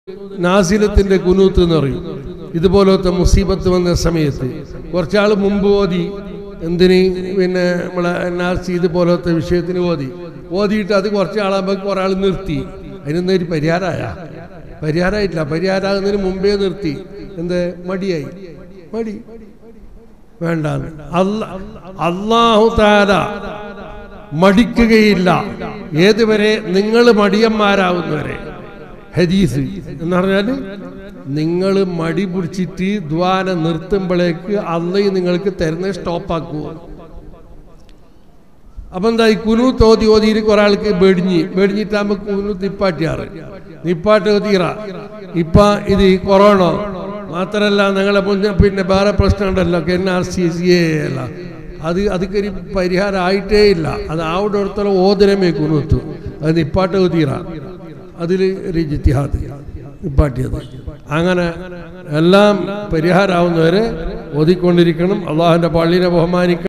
നാസിലത്തിന്റെ കുനൂത്ത് എന്ന് പറയും ഇതുപോലത്തെ മുസീബത്ത് വന്ന സമയത്ത് കുറച്ചാൾ മുമ്പ് ഓതി എന്തിന് പിന്നെ നമ്മളെ നാസി ഇതുപോലത്തെ വിഷയത്തിന് ഓതി ഓതിയിട്ട് അത് കുറച്ച് ആളാകുമ്പോൾ കുറെ ആൾ നിർത്തി അതിനൊന്നും ഒരു പരിഹാരമായ പരിഹാരമായിട്ടില്ല പരിഹാരമാകുന്നതിന് മുമ്പേ നിർത്തി എന്ത് മടിയായി മടി വേണ്ടാന്ന് അല്ല അള്ളാഹു താര മടിക്കുകയില്ല ഏതുവരെ നിങ്ങൾ മടിയന്മാരാവുന്നവരെ ഹദീസ് എന്ന് പറഞ്ഞാല് നിങ്ങൾ മടി പിടിച്ചിട്ട് ദ്വാന നിർത്തുമ്പോഴേക്ക് അള്ളയും നിങ്ങൾക്ക് തരുന്ന സ്റ്റോപ്പാക്കുമോ അപ്പൊ എന്താ ഈ കുനു തോതി ഓതിയിട്ട് കുറെ ആൾക്ക് വെടിഞ്ഞ് വെടിഞ്ഞിട്ടാകുമ്പോ കുനു നിപ്പാട്ടിയാറ് നിപ്പാട്ട് തീറ ഇപ്പ ഇത് ഈ കൊറോണ മാത്രല്ല ഞങ്ങളെ മുന്നേ പിന്നെ വേറെ പ്രശ്നം ഉണ്ടല്ലോ N R C C A അല്ല അത് അതൊക്കെ ഒരു പരിഹാരം ആയിട്ടേ ഇല്ല അത് ആവിടത്തോളം ഓതരമേ കുനുത്തു അത് നിപ്പാട്ട് തീറ അതിൽ ഒരു ജിത്തിഹാദ് നിപ്പാട്ടിയത് അങ്ങനെ എല്ലാം പരിഹാരമാവുന്നവരെ ഓതിക്കൊണ്ടിരിക്കണം അള്ളാഹുവിന്റെ പള്ളിനെ ബഹുമാനിക്കണം